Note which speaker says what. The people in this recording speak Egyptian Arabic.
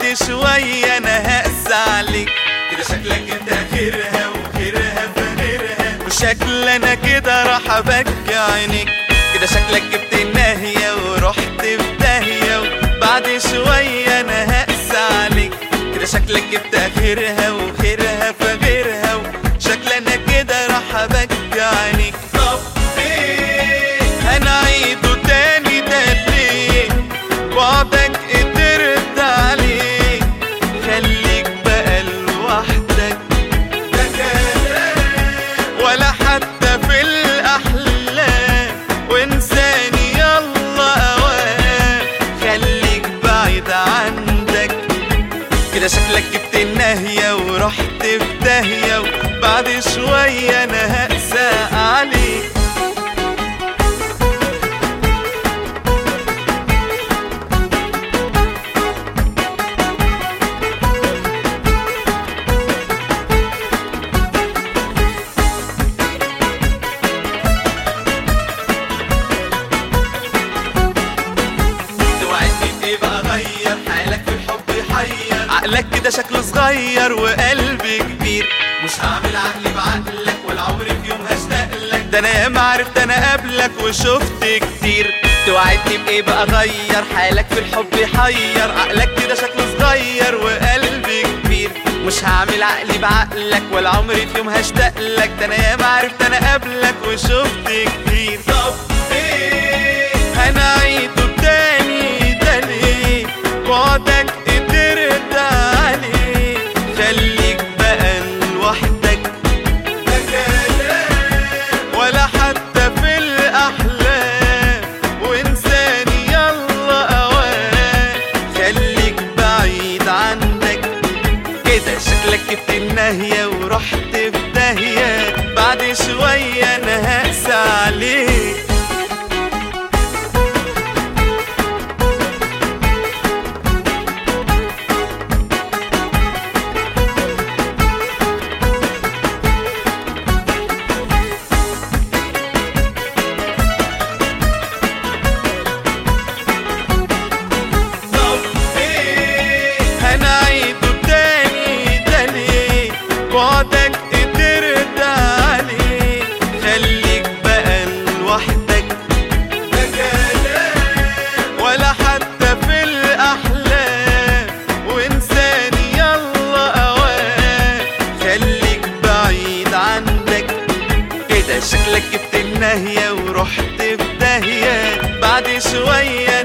Speaker 1: بعد شوية انا هقسى عليك كده شكلك انت خيرها وخيرها فغيرها وشكل انا كده راح ابكي عينيك كده شكلك جبت الناهية ورحت في داهية وبعد شوية انا هقسى عليك كده شكلك جبت اخرها وخيرها فغيرها وشكل انا كده راح ابكي عينيك طب ليه هنعيده تاني ده ليه بعدك قدرت عليه خليك بقى لوحدك ده كلام ولا حتى في الأحلام وانساني يلا أوام خليك بعيد عندك كده شكلك جبت الناهية ورحت في داهية وبعد شوية أنا هقسى عليك توعدني بايه بقى غير حالك في الحب يحير عقلك كده شكله صغير وقلبي كبير مش هعمل عقلي بعقلك والعمر في يوم هشتاق لك ده انا ياما عرفت انا قبلك وشفت كتير توعدني بايه بقى غير حالك في الحب يحير عقلك كده شكله صغير وقلبي كبير مش هعمل عقلي بعقلك ولا عمري في يوم هشتاق لك ده انا ياما عرفت انا قبلك وشفت كتير طب ايه هنعيده تاني ده ليه بعدك قدرت عليه خليك بقى لوحدك ده كلام ولا حتى في الأحلام وإنساني يلا أوام خليك بعيد عنك كده شكلك جبت الناهية ورحت في داهية بعد شوية أنا هقسى عليك طب ايه هنعيده تاني ده ليه بعدك قدرت عليه خليك بقى لوحدك ده كلام ولا حتى في الأحلام وإنساني يلا أوام خليك بعيد عندك كده شكلك جبت الناهية ورحت في داهية بعد شوية